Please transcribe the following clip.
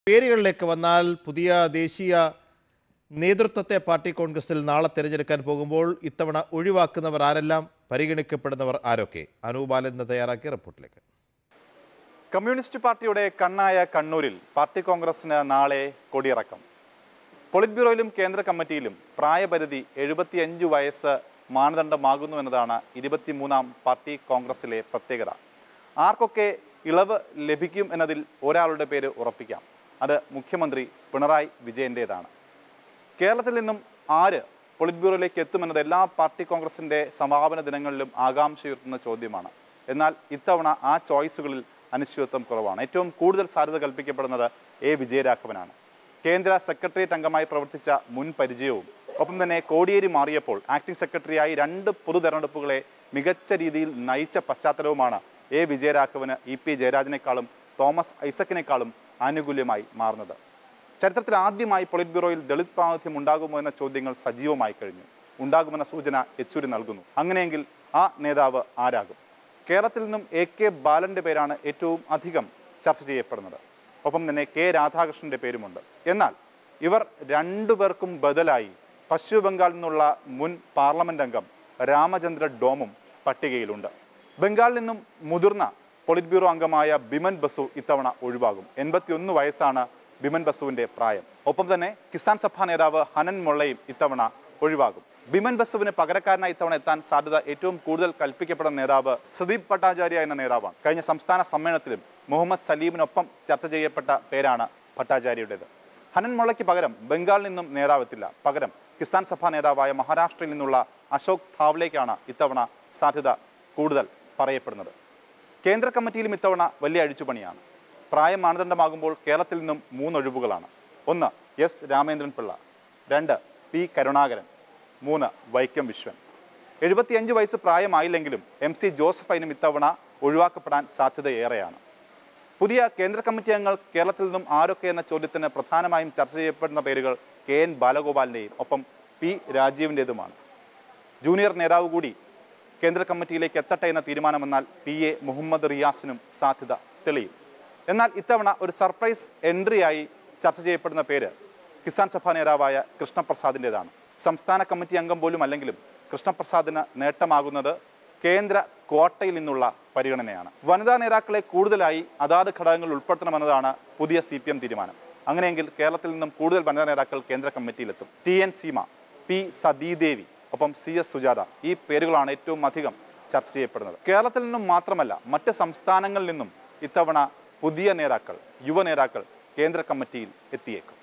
പേരുകളിലേക്ക് വന്നാൽ പുതിയ ദേശീയ നേതൃത്വത്തെ പാർട്ടി കോൺഗ്രസിൽ നാളെ തിരഞ്ഞെടുക്കാൻ പോകുമ്പോൾ ഇത്തവണ ഒഴിവാക്കുന്നവർ ആരെല്ലാം പരിഗണിക്കപ്പെടുന്നവർ ആരൊക്കെ അനൂപാലൻ എന്ന് തയ്യാറാക്കിയ റിപ്പോർട്ടിലേക്ക് കമ്മ്യൂണിസ്റ്റ് പാർട്ടിയുടെ കണ്ണായ കണ്ണൂരിൽ പാർട്ടി കോൺഗ്രസിന് നാളെ കൊടിയിറക്കം പൊളിറ്റ് ബ്യൂറോയിലും കേന്ദ്ര കമ്മിറ്റിയിലും പ്രായപരിധി എഴുപത്തിയഞ്ച് വയസ്സ് മാനദണ്ഡമാകുന്നു എന്നതാണ് ഇരുപത്തിമൂന്നാം പാർട്ടി കോൺഗ്രസിലെ പ്രത്യേകത ആർക്കൊക്കെ ഇളവ് ലഭിക്കും എന്നതിൽ ഒരാളുടെ പേര് ഉറപ്പിക്കാം അത് മുഖ്യമന്ത്രി പിണറായി വിജയൻ്റേതാണ് കേരളത്തിൽ നിന്നും ആര് പൊളിറ്റ് ബ്യൂറോയിലേക്ക് എത്തുമെന്നത് എല്ലാ പാർട്ടി കോൺഗ്രസിൻ്റെ സമാപന ദിനങ്ങളിലും ആകാംക്ഷയുയർത്തുന്ന ചോദ്യമാണ് എന്നാൽ ഇത്തവണ ആ ചോയ്സുകളിൽ അനിശ്ചിതത്വം കുറവാണ് ഏറ്റവും കൂടുതൽ സാധ്യത കൽപ്പിക്കപ്പെടുന്നത് എ വിജയരാഘവനാണ് കേന്ദ്ര സെക്രട്ടേറിയറ്റ് അംഗമായി പ്രവർത്തിച്ച മുൻ പരിചയവും ഒപ്പം തന്നെ കോടിയേരി മാറിയപ്പോൾ ആക്ടിംഗ് സെക്രട്ടറിയായി രണ്ട് പൊതു തെരഞ്ഞെടുപ്പുകളെ മികച്ച രീതിയിൽ നയിച്ച പശ്ചാത്തലവുമാണ് എ വിജയരാഘവന് ഇ പി ജയരാജനേക്കാളും തോമസ് ഐസക്കിനേക്കാളും ആനുകൂല്യമായി മാറുന്നത് ചരിത്രത്തിൽ ആദ്യമായി പൊളിറ്റ് ബ്യൂറോയിൽ ദളിത് പ്രാതിനിധ്യം ഉണ്ടാകുമോ എന്ന ചോദ്യങ്ങൾ സജീവമായി കഴിഞ്ഞു ഉണ്ടാകുമെന്ന സൂചന യെച്ചൂരി നൽകുന്നു അങ്ങനെയെങ്കിൽ ആ നേതാവ് ആരാകും കേരളത്തിൽ നിന്നും എ കെ ബാലന്റെ പേരാണ് ഏറ്റവും അധികം ചർച്ച ചെയ്യപ്പെടുന്നത് ഒപ്പം തന്നെ കെ രാധാകൃഷ്ണന്റെ പേരുമുണ്ട് എന്നാൽ ഇവർ രണ്ടുപേർക്കും ബദലായി പശ്ചിമ ബംഗാളിൽ നിന്നുള്ള മുൻ പാർലമെന്റ് അംഗം രാമചന്ദ്ര ഡോമും പട്ടികയിലുണ്ട് ബംഗാളിൽ നിന്നും മുതിർന്ന പൊളിറ്റ് ബ്യൂറോ അംഗമായ ബിമൻ ബസു ഇത്തവണ ഒഴിവാകും എൺപത്തിയൊന്ന് വയസ്സാണ് ബിമൻ ബസുവിന്റെ പ്രായം ഒപ്പം തന്നെ കിസാൻ സഭ നേതാവ് ഹനൻ മൊള്ളയും ഇത്തവണ ഒഴിവാകും ബിമൻ ബസുവിന് പകരക്കാരനായി ഇത്തവണ എത്താൻ സാധ്യത ഏറ്റവും കൂടുതൽ കൽപ്പിക്കപ്പെടുന്ന നേതാവ് സുദീപ് ഭട്ടാചാര്യ എന്ന നേതാവാണ് കഴിഞ്ഞ സംസ്ഥാന സമ്മേളനത്തിലും മുഹമ്മദ് സലീമിനൊപ്പം ചർച്ച ചെയ്യപ്പെട്ട പേരാണ് ഭട്ടാചാര്യയുടേത് ഹനൻ മൊള്ളയ്ക്ക് പകരം ബംഗാളിൽ നിന്നും നേതാവെത്തില്ല പകരം കിസാൻ സഭ നേതാവായ മഹാരാഷ്ട്രയിൽ നിന്നുള്ള അശോക് ധാവ്ലേക്കാണ് ഇത്തവണ സാധ്യത കൂടുതൽ പറയപ്പെടുന്നത് കേന്ദ്ര കമ്മിറ്റിയിലും ഇത്തവണ വലിയ അഴിച്ചുപണിയാണ് പ്രായം മാനദണ്ഡമാകുമ്പോൾ കേരളത്തിൽ നിന്നും മൂന്നൊഴിവുകളാണ് ഒന്ന് എസ് രാമേന്ദ്രൻ പിള്ള രണ്ട് പി കരുണാകരൻ മൂന്ന് വൈക്കം വിശ്വൻ എഴുപത്തിയഞ്ച് വയസ്സ് പ്രായമായില്ലെങ്കിലും എം സി ജോസഫൈനും ഇത്തവണ ഒഴിവാക്കപ്പെടാൻ സാധ്യതയേറെയാണ് പുതിയ കേന്ദ്ര കമ്മിറ്റി അംഗങ്ങൾ കേരളത്തിൽ നിന്നും ആരൊക്കെ എന്ന ചോദ്യത്തിന് പ്രധാനമായും ചർച്ച ചെയ്യപ്പെടുന്ന പേരുകൾ കെ എൻ ബാലഗോപാലിൻ്റെയും ഒപ്പം പി രാജീവിൻ്റേതുമാണ് ജൂനിയർ നേതാവ് കൂടി കേന്ദ്ര കമ്മിറ്റിയിലേക്ക് എത്തട്ടെ എന്ന തീരുമാനം വന്നാൽ പി എ മുഹമ്മദ് റിയാസിനും സാധ്യത തെളിയും എന്നാൽ ഇത്തവണ ഒരു സർപ്രൈസ് എൻട്രിയായി ചർച്ച ചെയ്യപ്പെടുന്ന പേര് കിസാൻ സഭ നേതാവായ കൃഷ്ണപ്രസാദിൻ്റെതാണ് സംസ്ഥാന കമ്മിറ്റി അംഗം പോലും അല്ലെങ്കിലും കൃഷ്ണപ്രസാദിന് നേട്ടമാകുന്നത് കേന്ദ്ര ക്വാട്ടയിൽ നിന്നുള്ള പരിഗണനയാണ് വനിതാ നേതാക്കളെ കൂടുതലായി അതാത് ഘടകങ്ങൾ ഉൾപ്പെടുത്തണമെന്നതാണ് പുതിയ സി പി എം തീരുമാനം അങ്ങനെയെങ്കിൽ കേരളത്തിൽ നിന്നും കൂടുതൽ വനിതാ നേതാക്കൾ കേന്ദ്ര കമ്മിറ്റിയിലെത്തും T N Seema P Sathidevi ഒപ്പം സി എസ് സുജാത ഈ പേരുകളാണ് ഏറ്റവും അധികം ചർച്ച ചെയ്യപ്പെടുന്നത് കേരളത്തിൽ നിന്നും മാത്രമല്ല മറ്റ് സംസ്ഥാനങ്ങളിൽ നിന്നും ഇത്തവണ പുതിയ നേതാക്കൾ യുവ നേതാക്കൾ കേന്ദ്ര കമ്മിറ്റിയിൽ എത്തിയേക്കും